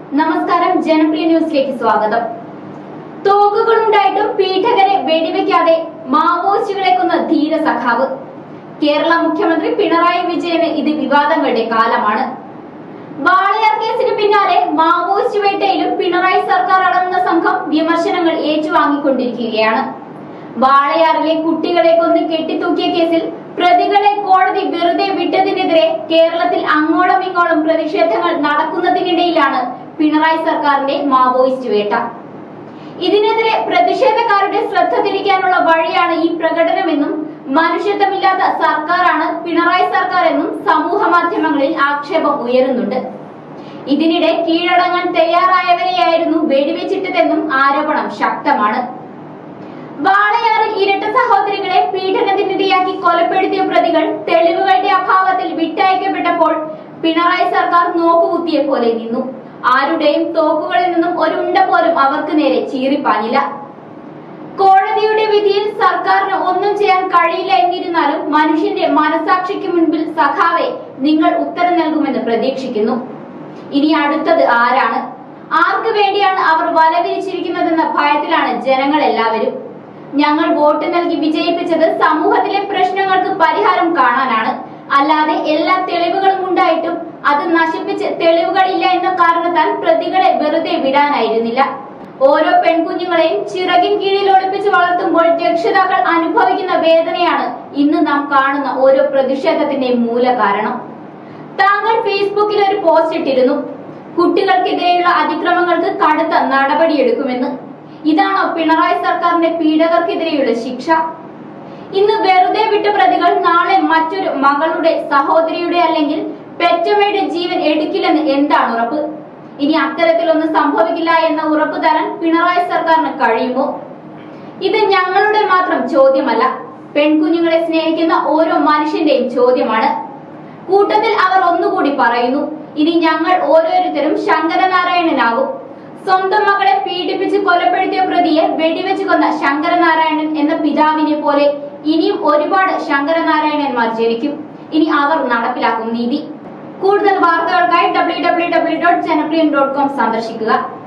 നമസ്കാരം ജനപ്രിയ ന്യൂസിലേക്ക് സ്വാഗതം തോക്കുകളുണ്ടായിട്ടും പീഠകരെ വെടിവെക്കാതെ മാവോയിസ്റ്റുകളെ കൊന്ന ധീര സഖാവ് കേരള മുഖ്യമന്ത്രി പിണറായി വിജയന് ഇത് വിവാദങ്ങളുടെ കാലമാണ് വാളയാർ കേസിന് പിന്നാലെ മാവോയിസ്റ്റ് വേട്ടയിലും പിണറായി സർക്കാർ അടങ്ങുന്ന സംഘം വിമർശനങ്ങൾ ഏറ്റുവാങ്ങിക്കൊണ്ടിരിക്കുകയാണ് വാളയാറിലെ കുട്ടികളെ കൊന്ന് കെട്ടിത്തൂക്കിയ കേസിൽ പ്രതികളെ കോടതി വെറുതെ വിട്ടതിനെതിരെ കേരളത്തിൽ അങ്ങോളം ഇങ്ങോളം പ്രതിഷേധങ്ങൾ നടക്കുന്നതിനിടയിലാണ് പിണറായി സർക്കാരിന്റെ മാവോയിസ്റ്റ് വേട്ട ഇതിനെതിരെ പ്രതിഷേധക്കാരുടെ ശ്രദ്ധ തിരിക്കാനുള്ള വഴിയാണ് ഈ പ്രകടനമെന്നും മനുഷ്യത്വമില്ലാത്ത സർക്കാരാണ് പിണറായി സർക്കാർ എന്നും സമൂഹ മാധ്യമങ്ങളിൽ ആക്ഷേപം ഉയരുന്നുണ്ട് ഇതിനിടെ കീഴടങ്ങാൻ തയ്യാറായവരെയായിരുന്നു വെടിവെച്ചിട്ടതെന്നും ആരോപണം ശക്തമാണ് വാളയാറിൽ ഇരട്ട സഹോദരികളെ പീഡനത്തിനിരയാക്കി കൊലപ്പെടുത്തിയ പ്രതികൾ തെളിവുകളുടെ അഭാവത്തിൽ വിട്ടയക്കപ്പെട്ടപ്പോൾ പിണറായി സർക്കാർ നോക്കുകുത്തിയെ പോലെ നിന്നു ആരുടെയും തോക്കുകളിൽ നിന്നും ഒരു ഉണ്ട പോലും അവർക്ക് നേരെ ചീറിപ്പാഞ്ഞില്ല കോടതിയുടെ വിധിയിൽ സർക്കാരിന് ഒന്നും ചെയ്യാൻ കഴിയില്ല എന്നിരുന്നാലും മനുഷ്യന്റെ മനസാക്ഷിക്ക് മുൻപിൽ സഖാവെ നിങ്ങൾ ഉത്തരം നൽകുമെന്ന് പ്രതീക്ഷിക്കുന്നു ഇനി അടുത്തത് ആരാണ് ആർക്ക് വേണ്ടിയാണ് അവർ വലവിരിച്ചിരിക്കുന്നതെന്ന ഭയത്തിലാണ് ജനങ്ങൾ എല്ലാവരും ഞങ്ങൾ വോട്ട് നൽകി വിജയിപ്പിച്ചത് സമൂഹത്തിലെ പ്രശ്നങ്ങൾക്ക് പരിഹാരം കാണാനാണ് അല്ലാതെ എല്ലാ തെളിവുകളും ഉണ്ടായിട്ടും അത് നശിപ്പിച്ച് തെളിവുകളില്ല എന്ന കാരണത്താൽ പ്രതികളെ വെറുതെ വിടാനായിരുന്നില്ല ഓരോ പെൺകുഞ്ഞുങ്ങളെയും ചിറകിൻ കീഴിൽ ഒളിപ്പിച്ച് വളർത്തുമ്പോൾ രക്ഷിതാക്കൾ അനുഭവിക്കുന്ന വേദനയാണ് ഇന്ന് നാം കാണുന്ന ഓരോ പ്രതിഷേധത്തിന്റെയും മൂല കാരണം താങ്കൾ ഫേസ്ബുക്കിൽ ഒരു പോസ്റ്റ് ഇട്ടിരുന്നു കുട്ടികൾക്കെതിരെയുള്ള അതിക്രമങ്ങൾക്ക് കടുത്ത നടപടിയെടുക്കുമെന്ന് ഇതാണോ പിണറായി സർക്കാരിന്റെ പീഡകർക്കെതിരെയുള്ള ശിക്ഷ ഇന്ന് വെറുതെ വിട്ട പ്രതികൾ നാളെ മറ്റൊരു മകളുടെ സഹോദരിയുടെ അല്ലെങ്കിൽ പെറ്റമ്മയുടെ ജീവൻ എടുക്കില്ലെന്ന് എന്താണ് ഉറപ്പ് ഇനി അത്തരത്തിലൊന്നും സംഭവിക്കില്ല എന്ന ഉറപ്പ് തരാൻ പിണറായി സർക്കാരിന് കഴിയുമോ ഇത് ഞങ്ങളുടെ മാത്രം ചോദ്യമല്ല പെൺകുഞ്ഞുങ്ങളെ സ്നേഹിക്കുന്ന ഓരോ മനുഷ്യന്റെയും ചോദ്യമാണ് കൂട്ടത്തിൽ അവർ ഒന്നുകൂടി പറയുന്നു ഇനി ഞങ്ങൾ ഓരോരുത്തരും ശങ്കരനാരായണനാകും സ്വന്തം മകളെ പീഡിപ്പിച്ച് കൊലപ്പെടുത്തിയ പ്രതിയെ വെടിവെച്ച് കൊന്ന ശങ്കരനാരായണൻ എന്ന പിതാവിനെ പോലെ ഇനിയും ഒരുപാട് ശങ്കരനാരായണന്മാർ ജനിക്കും ഇനി അവർ നടപ്പിലാക്കും നീതി കൂടുതൽ വാർത്തകൾക്കായി W W W dot Janapriyan dot com സന്ദർശിക്കുക